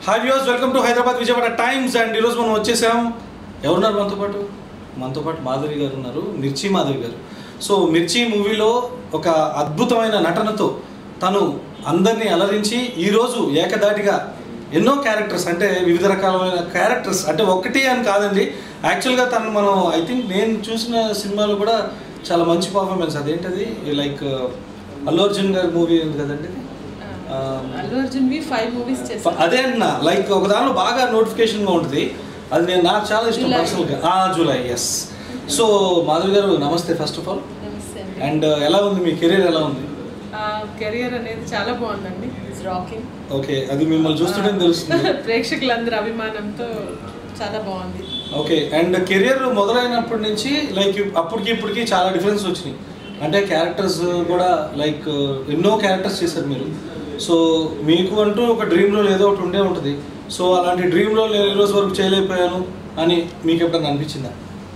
Hi views welcome to Hyderabad Vijayawada times and ఈరోజు మనం వచ్చేసాం ఎవరున్నారు మనతో పాటు మనతో పాటు మాధవి గారు ఉన్నారు మిర్చి మాధవి గారు సో మిర్చి మూవీలో ఒక అద్భుతమైన నటనతో తను అందరినీ అలరించి ఈరోజు ఏకదాటిగా ఎన్నో క్యారెక్టర్స్ అంటే వివిధ రకాలమైన క్యారెక్టర్స్ అంటే ఒకటి అని కాదండి యాక్చువల్గా తను మనం ఐ థింక్ నేను చూసిన సినిమాలో కూడా చాలా మంచి పర్ఫార్మెన్స్ అదేంటది లైక్ అల్లు అర్జున్ గారి మూవీ ఉంది కదండి ఆ, అల్లు అర్జున్ వి ఫైవ్ మూవీస్ చేశాను అదే అన్న లైక్ ఒక దానిలో బాగా నోటిఫికేషన్గా ఉంటుంది అది నేను నాకు చాలా ఇష్టం జూలై. పర్సనల్గా ఆ జూలై ఎస్ సో మాధవి గారు నమస్తే ఫస్ట్ ఆఫ్ ఆల్ నమస్తే అండి అండ్ ఎలా ఉంది మీ కెరీర్ ఎలా ఉంది కెరియర్ అనేది చాలా బాగుందండి ఇట్స్ రాకింగ్ ఓకే అది మిమ్మల్ని చూస్తుంటే తెలుస్తుంది ప్రేక్షకులందరి అభిమానంతో చాలా బాగుంది ఓకే అండ్ కెరియర్ మొదలైనప్పటి నుంచి లైక్ అప్పటికి ఇప్పటికి చాలా డిఫరెన్స్ వచ్చినాయి అంటే క్యారెక్టర్స్ కూడా లైక్ ఎన్నో క్యారెక్టర్స్ చేశారు మీరు సో మీకు అంటూ ఒక డ్రీమ్ రోల్ ఏదో ఒకటి ఉండే ఉంటుంది సో అలాంటి డ్రీమ్ రోల్ నేను ఈ రోజు వరకు చేయలేకపోయాను అని మీకు ఎప్పుడన్నా అనిపించిందా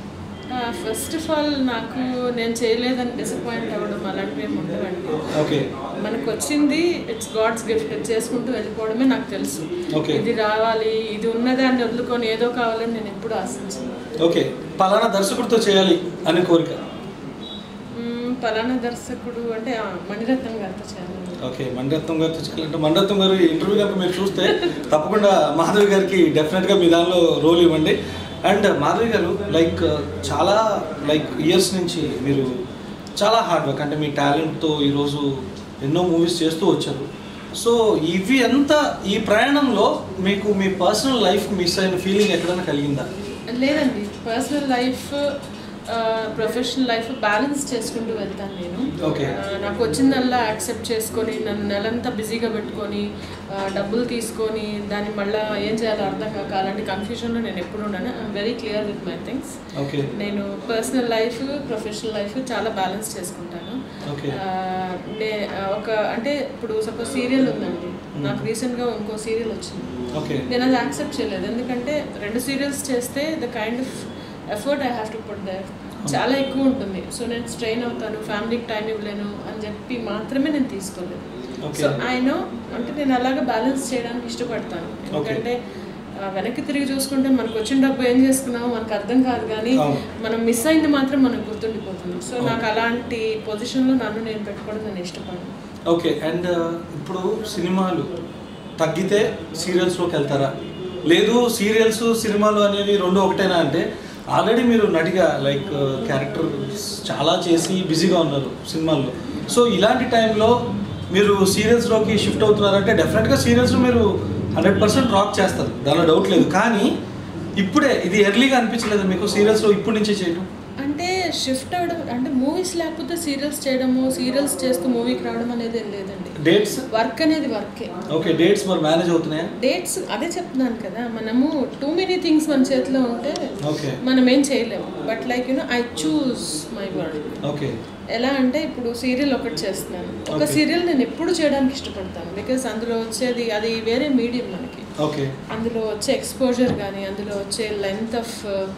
ఫస్ట్ ఆఫ్ ఆల్ నాకు నేను చేయలేదని డిసప్పాయింట్ అవ్వడం అలాంటివి ఏమి ఉండవండి ఓకే మనకు వచ్చింది ఇట్స్ గాడ్స్ గిఫ్ట్ చేసుకుంటూ వెళ్ళిపోవడమే నాకు తెలుసు Okay. ఇది రావాలి ఇది ఉన్నదాన్ని వదులుకొని ఏదో కావాలని నేను ఎప్పుడు ఆశించను ఓకే పలానా దర్శకుడితో చేయాలి అనే కోరిక మ్మ్, పలానా దర్శకుడు అంటే ఆ, మణిరత్నం గారితో చేయాలి ఓకే మణిరత్నం గారితో చేయాలంటే మణిరత్నం గారు ఈ ఇంటర్వ్యూ కనుక మీరు చూస్తే తప్పకుండా మాధవి గారికి డెఫినెట్గా మీ దానిలో రోల్ ఇవ్వండి అండ్ మాధవి గారు లైక్ చాలా లైక్ ఇయర్స్ నుంచి మీరు చాలా హార్డ్ వర్క్ అంటే మీ టాలెంట్తో ఈరోజు ఎన్నో మూవీస్ చేస్తూ వచ్చారు సో ఇవి అంతా ఈ ప్రయాణంలో మీకు మీ పర్సనల్ లైఫ్ మిస్ అయిన ఫీలింగ్ ఎక్కడైనా కలిగిందా లేదండి personal life professional life balance చేసుకుంటూ వెళ్తాను నేను Okay. ఆ, నాకు వచ్చిందల్లా యాక్సెప్ట్ చేసుకొని నన్ను నెలంతా బిజీగా పెట్టుకొని ఆ, డబ్బులు తీసుకొని దాన్ని మళ్ళీ ఏం చేయాలో అర్థం కాక అలాంటి కన్ఫ్యూజన్లో నేను ఎప్పుడు ఉన్నాను I'm very clear with my things okay నేను పర్సనల్ లైఫ్ ప్రొఫెషనల్ లైఫ్ చాలా బ్యాలెన్స్ చేసుకుంటాను Okay. ఆ, నే ఆ, ఒక అంటే ఇప్పుడు సపోజ్ సీరియల్ ఉందండి నాకు రీసెంట్గా ఇంకో సీరియల్ వచ్చింది ఓకే నేను అది యాక్సెప్ట్ చేయలేదు ఎందుకంటే రెండు సీరియల్స్ చేస్తే the kind of effort I have to put there చాలా ఎక్కువ ఉంటుంది సో నేను స్ట్రెయిన్ అవుతాను ఫ్యామిలీకి టైం ఇవ్వలేను అని చెప్పి మాత్రమే నేను తీసుకోలేదు Okay. సో ఐ నో అంటే నేను అలాగా బ్యాలెన్స్ చేయడానికి ఇష్టపడతాను ఎందుకంటే ఆ, వెనక్కి తిరిగి చూసుకుంటే మనకు వచ్చిన డబ్బు ఏం చేసుకున్నామో మనకు అర్థం కాదు కానీ అవును. మనం మిస్ అయింది మాత్రం మనకు గుర్తుండిపోతుంది సో నాకు అలాంటి పొజిషన్లో నన్ను నేను పెట్టుకోవడం నేను ఇష్టపడను ఓకే అండ్ ఇప్పుడు సినిమాలు తగ్గితే సీరియల్స్లోకి వెళ్తారా లేదు సీరియల్స్ సినిమాలు అనేవి రెండు ఒకటేనా అంటే ఆల్రెడీ మీరు నటిగా లైక్ క్యారెక్టర్ చాలా చేసి బిజీగా ఉన్నారు సినిమాల్లో సో ఇలాంటి టైంలో మీరు సీరియల్స్లోకి షిఫ్ట్ అవుతున్నారంటే డెఫినెట్గా సీరియల్స్ మీరు హండ్రెడ్ పర్సెంట్ రాక్ చేస్తారు దానిలో డౌట్ లేదు కానీ ఇప్పుడే ఇది ఎర్లీగా అనిపించలేదు మీకు సీరియల్స్లో ఇప్పటి నుంచే చేయడం అంటే షిఫ్ట్ అవ్వడం అంటే మూవీస్ లేకపోతే సీరియల్స్ చేయడము సీరియల్స్ చేస్తూ మూవీకి రావడం అనేది ఏం లేదండి డేట్స్ వర్క్ అనేది వర్కే ఓకే డేట్స్ మరి మేనేజ్ అవుతున్నాయా డేట్స్ అదే చెప్తున్నాను కదా మనము టూ మెనీ థింగ్స్ మన చేతిలో ఉంటే ఓకే మనం ఏం చేయలేము but like you know I choose my work okay ఎలా అంటే ఇప్పుడు సీరియల్ ఒకటి చేస్తున్నాను ఒక Okay. సీరియల్ నేను ఎప్పుడు చేయడానికి ఇష్టపడతాను బికాస్ అందులో వచ్చేది అది వేరే మీడియం మనకి ఓకే అందులో వచ్చే ఎక్స్పోజర్ కానీ అందులో వచ్చే లెంత్ ఆఫ్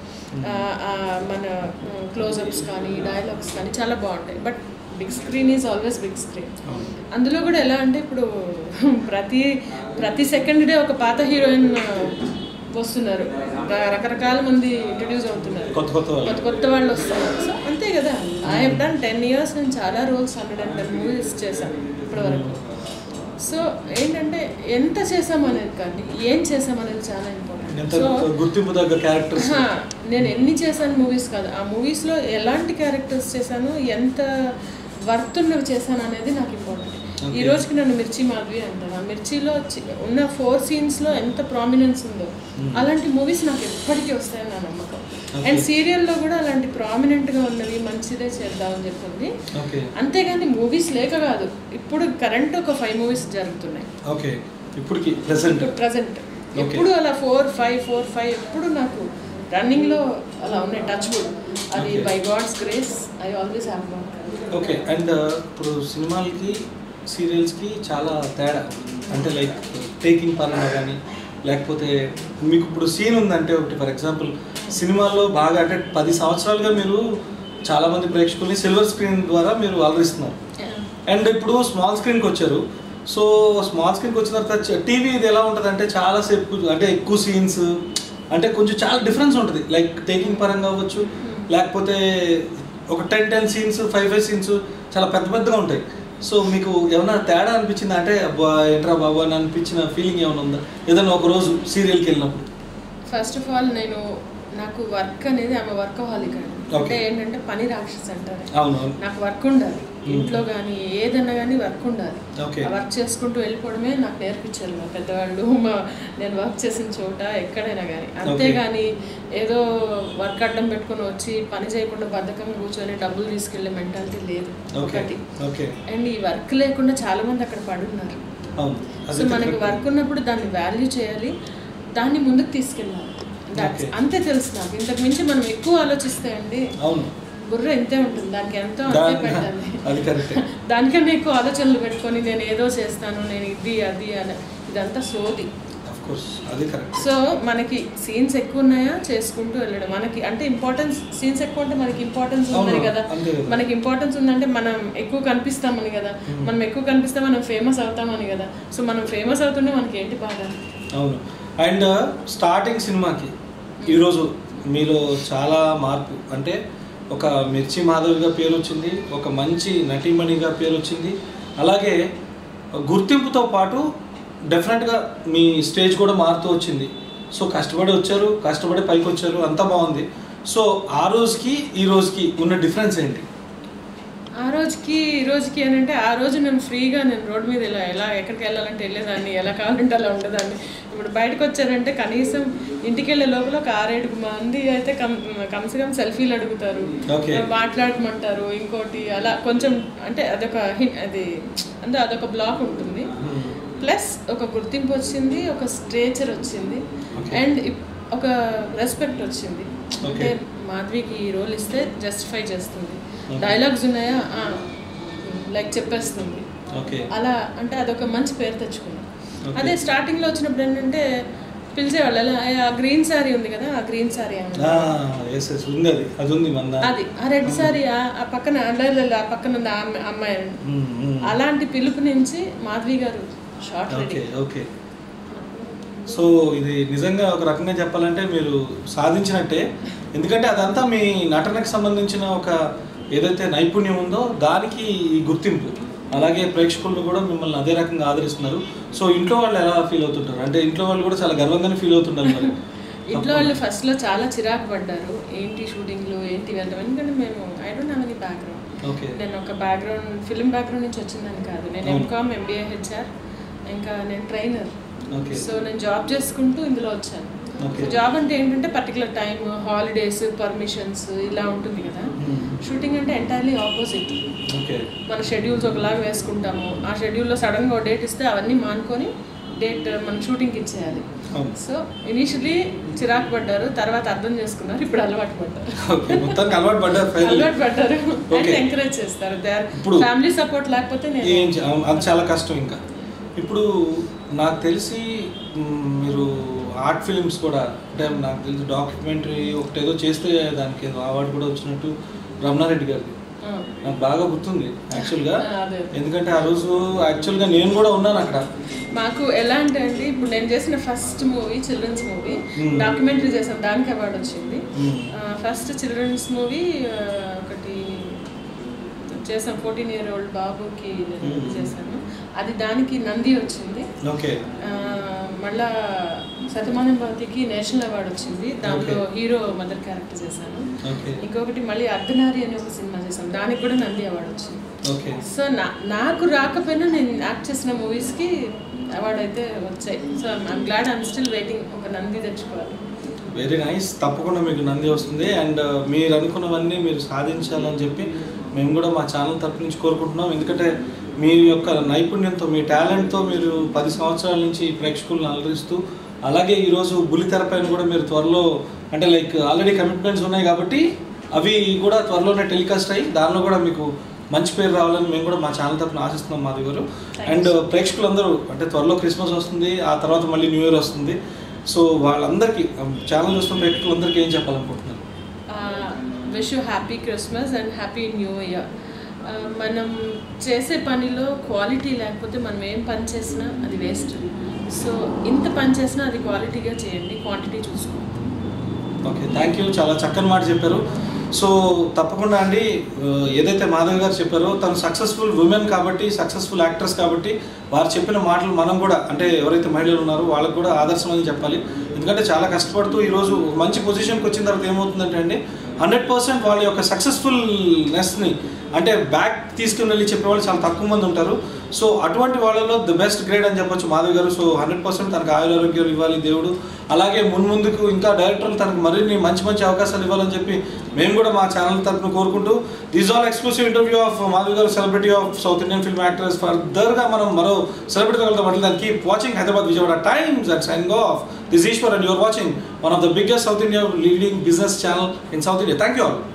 మన క్లోజప్స్ కానీ డైలాగ్స్ కానీ చాలా బాగుంటాయి but big screen is always big screen అందులో కూడా ఎలా అంటే ఇప్పుడు ప్రతి ప్రతి సెకండ్ డే ఒక పాత హీరోయిన్ వస్తున్నారు ర- రకరకాల మంది ఇంట్రడ్యూస్ అవుతున్నారు కొత్త కొత్త వాళ్ళు కొత్త కొత్త వాళ్ళు వస్తున్నారు సో అంతే కదా I have done ten years నేను చాలా roles hundred and ten movies చేశాను ఇప్పటి వరకు సో ఏంటంటే ఎంత చేసామనేది కానీ ఏం చేసామనేది చాలా ఇంపార్టెంట్ ఎంత సో గుర్తింపు తగ్గ క్యారెక్టర్స్ హా, నేను ఎన్ని చేశాను మూవీస్ కాదు ఆ మూవీస్లో ఎలాంటి క్యారెక్టర్స్ చేశాను ఎంత వర్త్ ఉన్నవి చేశాను అనేది నాకు ఇంపార్టెంట్ Okay. ఈ రోజుకి నన్ను మిర్చి మాధవి అంటారు ఆ మిర్చిలో చి- ఉన్న ఫోర్ సీన్స్లో ఎంత ప్రామినెన్స్ ఉందో అలాంటి మూవీస్ నాకు ఎప్పటికీ వస్తాయని నా నమ్మకం Okay. అండ్ సీరియల్లో కూడా అలాంటి ప్రామినెంట్గా ఉన్నవి మంచిదే చేద్దామని చెప్పింది ఓకే అంతేగాని మూవీస్ లేక కాదు ఇప్పుడు కరెంట్ ఒక ఫైవ్ మూవీస్ జరుగుతున్నాయి ఓకే ఇప్పటికి ప్రెసెంట్ ఇప్పుడు ప్రజెంట్ Okay. ఎప్పుడు అలా ఫోర్ ఫైవ్ ఫోర్ ఫైవ్ ఎప్పుడు నాకు రన్నింగ్లో అలా ఉన్నాయి టచ్ వుడ్ అది Okay. By God's grace I always have work okay and ఇప్పుడు సినిమాలకి సీరియల్స్కి చాలా తేడా అంటే లైక్ టేకింగ్ పరంగా కానీ లేకపోతే మీకు ఇప్పుడు సీన్ ఉందంటే ఒకటి ఫర్ ఎగ్జాంపుల్ సినిమాల్లో బాగా అంటే పది సంవత్సరాలుగా మీరు చాలామంది ప్రేక్షకుల్ని సిల్వర్ స్క్రీన్ ద్వారా మీరు అలరిస్తున్నారు అండ్ ఇప్పుడు స్మాల్ స్క్రీన్కి వచ్చారు సో స్మాల్ స్క్రీన్కి వచ్చిన తర్వాత టీవీ ఇది ఎలా ఉంటుంది అంటే చాలా సేపు అంటే ఎక్కువ సీన్స్ అంటే కొంచెం చాలా డిఫరెన్స్ ఉంటుంది లైక్ టేకింగ్ పరంగా అవ్వచ్చు లేకపోతే ఒక ten ten scenes five five scenes చాలా పెద్ద పెద్దగా ఉంటాయి సో మీకు ఏమైనా తేడా అనిపించిందా అంటే అబ్బా ఏంట్రా బాబు అని అనిపించిన ఫీలింగ్ ఏమైనా ఉందా ఏదైనా ఒక రోజు సీరియల్కి వెళ్ళినప్పుడు ఫస్ట్ ఆఫ్ ఆల్ నేను నాకు వర్క్ అనేది ఆమె వర్క్ హాలిక్ అండి అంటే Okay. ఏంటంటే పని రాక్షస్ అంటారు అవును అవును నాకు వర్క్ ఉండాలి Hmm. ఇంట్లో కానీ ఏదన్నా కానీ వర్క్ ఉండాలి Okay. ఆ వర్క్ చేసుకుంటూ వెళ్ళిపోవడమే నాకు నేర్పించారు మా పెద్దవాళ్ళు మా నేను వర్క్ చేసిన చోట ఎక్కడైనా కానీ అంతేగాని ఏదో వర్క్ అడ్డం పెట్టుకొని వచ్చి పని చేయకుండా బద్ధకంగా కూర్చొని డబ్బులు తీసుకెళ్లే మెంటాలిటీ లేదు ఓకే ఒకటి ఓకే అండ్ ఈ వర్క్ లేకుండా చాలా మంది అక్కడ పడున్నారు అవును సో అది మనకి correct. వర్క్ ఉన్నప్పుడు దాన్ని వాల్యూ చేయాలి దాన్ని ముందుకు తీసుకెళ్ళాలి That's- Okay. అంతే తెలుసు నాకు ఇంతకు మించి మనం ఎక్కువ ఆలోచిస్తే అండి అవును బుర్ర ఇంతే ఉంటుంది దానికి ఎంతో అంతే దాని- పెట్టాలి అది కరెక్టే దానికన్నా ఎక్కువ ఆలోచనలు పెట్టుకొని నేను ఏదో చేస్తాను నేను ఇది అది అని ఇదంతా సోది అఫ్ కోర్స్ అది కరెక్ట్ సో మనకి సీన్స్ ఎక్కువ ఉన్నాయా చేసుకుంటూ వెళ్ళడం మనకి అంటే ఇంపార్టెన్స్ సీన్స్ ఎక్కువ ఉంటే మనకి ఇంపార్టెన్స్ ఉందని అవును, కదా అంతే కదా. మనకి ఇంపార్టెన్స్ ఉందంటే మనం ఎక్కువ కనిపిస్తామని కదా మనం ఎక్కువ కనిపిస్తే మనం ఫేమస్ అవుతామని కదా సో మనం ఫేమస్ అవుతుంటే మనకి ఏంటి బాధ అవును అండ్ స్టార్టింగ్ సినిమాకి ఈరోజు మీలో చాలా మార్పు అంటే ఒక మిర్చి మాధవిగా పేరు వచ్చింది ఒక మంచి నటీమణిగా పేరు వచ్చింది అలాగే గుర్తింపుతో పాటు డెఫినెట్గా మీ స్టేజ్ కూడా మారుతూ వచ్చింది సో కష్టపడి వచ్చారు కష్టపడి పైకి వచ్చారు అంతా బాగుంది సో ఆ రోజుకి ఈ రోజుకి ఉన్న డిఫరెన్స్ ఏంటి ఆ రోజుకి ఈ రోజుకి ఏంటంటే ఆ రోజు నేను ఫ్రీగా నేను రోడ్ మీద ఇలా ఎలా ఎక్కడికి వెళ్ళాలంటే వెళ్ళేదాన్ని ఎలా కావాలంటే అలా ఉండేదాన్ని ఇప్పుడు బయటకు వచ్చారంటే కనీసం ఇంటికి వెళ్ళే లోపల ఒక ఆరేడు మంది అయితే కమ్ కమ్సే కమ్ సెల్ఫీలు అడుగుతారు Okay. మాట్లాడమంటారు ఇంకోటి అలా కొంచెం అంటే అదొక హిన్- అది అంటే అదొక బ్లాక్ ఉంటుంది ప్లస్ ఒక గుర్తింపు వచ్చింది ఒక స్ట్రేచర్ వచ్చింది Okay. అండ్ ఒక రెస్పెక్ట్ వచ్చింది అంటే Okay. మాధవికి ఈ రోల్ ఇస్తే జస్టిఫై చేస్తుంది Okay. డైలాగ్స్ ఉన్నాయా లైక్ చెప్పేస్తుంది ఓకే అలా అంటే అదొక మంచి పేరు తెచ్చుకున్నాం Okay. అదే స్టార్టింగ్లో వచ్చినప్పుడు ఏంటంటే పిలిచేవాళ్ళు అలా "ఏ, ఆ గ్రీన్ శారీ ఉంది కదా ఆ గ్రీన్ శారీ ఎస్ ఎస్ ఉంది అది అది ఉంది మన అది ఆ రెడ్ శారీ ఆ పక్కన అలా ఆ పక్కన ఉంది ఆ అమ్మ- అమ్మాయి అని. మ్మ్, మ్మ్. అలాంటి పిలుపు నుంచి Madhavi garu shot ready okay okay so ఇది నిజంగా ఒక రకంగా చెప్పాలంటే మీరు సాధించినట్టే ఎందుకంటే అదంతా మీ నటనకు సంబంధించిన ఒక ఏదైతే నైపుణ్యం ఉందో దానికి ఈ గుర్తింపు అలాగే ప్రేక్షకులు కూడా మిమ్మల్ని అదే రకంగా ఆదరిస్తున్నారు సో ఇంట్లో వాళ్ళు ఎలా ఫీల్ అవుతుంటారు అంటే ఇంట్లో వాళ్ళు కూడా చాలా గర్వంగానే ఫీల్ అవుతుంటారు మరి ఇంట్లో వాళ్ళు ఫస్ట్లో చాలా చిరాకు పడ్డారు ఏంటి షూటింగ్లు ఏంటి వెళ్ళడం ఎందుకంటే మేము I don't have any background okay నేను ఒక బ్యాక్గ్రౌండ్ ఫిల్మ్ బ్యాక్గ్రౌండ్ నుంచి వచ్చిందని కాదు నేను అవును. ఎంకామ్ ఎంబీఏ హెచ్ఆర్ ఇంకా నేను ట్రైనర్ ఓకే సో నేను జాబ్ చేసుకుంటూ ఇందులో వచ్చాను Okay. జాబ్ అంటే ఏంటంటే పర్టికులర్ టైం హాలిడేస్ పర్మిషన్స్ ఇలా ఉంటుంది కదా Hmm. షూటింగ్ అంటే ఎంటైర్లీ ఆపోజిట్ ఓకే మన షెడ్యూల్స్ ఒకలాగా వేసుకుంటాము ఆ షెడ్యూల్లో సడన్గా ఒక డేట్ ఇస్తే అవన్నీ మానుకొని డేట్ మన షూటింగ్కి ఇచ్చేయాలి అవును సో ఇనీషియలీ చిరాకు పడ్డారు తర్వాత అర్థం చేసుకున్నారు ఇప్పుడు అలవాటు పడ్డారు ఓకే మొత్తానికి అలవాటు పడ్డారు ఫైనల్ అలవాటు పడ్డారు Okay. అంటే ఎంకరేజ్ చేస్తారు దే ఇప్పుడు- ఫ్యామిలీ సపోర్ట్ లేకపోతే ఏం నేను చే- అవును, అది చాలా కష్టం ఇంకా ఇప్పుడు నాకు తెలిసి మ్, మీరు ఆర్ట్ ఫిలిమ్స్ కూడా అంటే నాకు తెలిసి డాక్యుమెంటరీ ఒకటేదో చేస్తే దానికి ఏదో అవార్డు కూడా వచ్చినట్టు రమణారెడ్డి గారిది ఆ, నాకు బాగా గుర్తుంది యాక్చువల్గా అదే. ఎందుకంటే ఆ రోజు యాక్చువల్గా నేను కూడా ఉన్నాను అక్కడ మాకు ఎలా అంటే అండి ఇప్పుడు నేను చేసిన first movie children's movie Hmm. Documentary చేసాను దానికి అవార్డు వచ్చింది Hmm. ఫస్ట్ చిల్డ్రన్స్ మూవీ ఒకటి చేసాం ఫోర్టీన్ ఇయర్ ఓల్డ్ బాబుకి నేను Hmm. చేశాను అది దానికి నంది వచ్చింది ఓకే ఆ, మళ్ళా సతమానం భవతికి నేషనల్ అవార్డు వచ్చింది దాంట్లో Okay. హీరో మదర్ క్యారెక్టర్ చేశాను ఓకే ఇంకొకటి మళ్ళీ అర్ధనారి అనే ఒక సినిమా చేశాను దానికి కూడా నంది అవార్డు వచ్చింది ఓకే సో నా నాకు రాకపోయినా నేను యాక్ట్ చేసిన మూవీస్కి అవార్డు అయితే వచ్చాయి so I'm glad I'm still waiting ఒక నంది తెచ్చుకోవాలి వెరీ నైస్ తప్పకుండా మీకు నంది వస్తుంది అండ్ మీరు అనుకున్నవన్నీ మీరు సాధించాలని చెప్పి మేము కూడా మా ఛానల్ తరపు నుంచి కోరుకుంటున్నాం ఎందుకంటే మీ యొక్క నైపుణ్యంతో మీ టాలెంట్తో మీరు పది సంవత్సరాల నుంచి ప్రేక్షకులను అలరిస్తూ అలాగే ఈరోజు బుల్లితెర పైన కూడా మీరు త్వరలో అంటే లైక్ ఆల్రెడీ కమిట్మెంట్స్ ఉన్నాయి కాబట్టి అవి కూడా త్వరలోనే టెలికాస్ట్ అయ్యి దానిలో కూడా మీకు మంచి పేరు రావాలని మేము కూడా మా ఛానల్ తరపున ఆశిస్తున్నాం మాది గారు Thanks. అండ్ ప్రేక్షకులందరూ అంటే త్వరలో క్రిస్మస్ వస్తుంది ఆ తర్వాత మళ్ళీ న్యూ ఇయర్ వస్తుంది సో వాళ్ళందరికీ ఛానల్ చూస్తున్న ప్రేక్షకులందరికీ ఏం చెప్పాలనుకుంటున్నారు wish you happy Christmas and happy new year ఆ, మనం చేసే పనిలో క్వాలిటీ లేకపోతే మనం ఏం పని చేసినా అది వేస్ట్ సో ఇంత పని చేసినా అది క్వాలిటీగా చేయండి క్వాంటిటీ చూసుకోండి ఓకే థ్యాంక్ యూ చాలా చక్కని మాట చెప్పారు సో తప్పకుండా అండి ఆ, ఏదైతే మాధవ్ గారు చెప్పారో తను సక్సెస్ఫుల్ ఉమెన్ కాబట్టి సక్సెస్ఫుల్ యాక్టర్స్ కాబట్టి వారు చెప్పిన మాటలు మనం కూడా అంటే ఎవరైతే మహిళలు ఉన్నారో వాళ్ళకు కూడా ఆదర్శమని చెప్పాలి ఎందుకంటే చాలా కష్టపడుతూ ఈరోజు ఒక మంచి పొజిషన్కి వచ్చిన తర్వాత ఏమవుతుందంటే అండి హండ్రెడ్ పర్సెంట్ వాళ్ళ యొక్క సక్సెస్ఫుల్నెస్ని అంటే బ్యాక్ తీసుకుని వెళ్ళి చెప్పేవాళ్ళు చాలా తక్కువ మంది ఉంటారు సో అటువంటి వాళ్ళలో ద బెస్ట్ గ్రేడ్ అని చెప్పొచ్చు మాధవ్ గారు సో హండ్రెడ్ పర్సెంట్ తనకు ఆయుర ఆరోగ్యాలు ఇవ్వాలి దేవుడు అలాగే మున్ముందుకు ఇంకా డైరెక్టర్లు తనకు మరిన్ని మంచి మంచి అవకాశాలు ఇవ్వాలని చెప్పి మేము కూడా మా ఛానల్ తరఫున కోరుకుంటూ this all exclusive interview of Madhav గారు celebrity of south Indian film actors ఫర్దర్గా మనం మరో సెలబ్రిటీ కలుద్దాం అంటే దాన్ని keep watching Hyderabad Vijayawada times and sign off this Eshwar and you're watching one of the biggest south India leading business channel in south India thank you all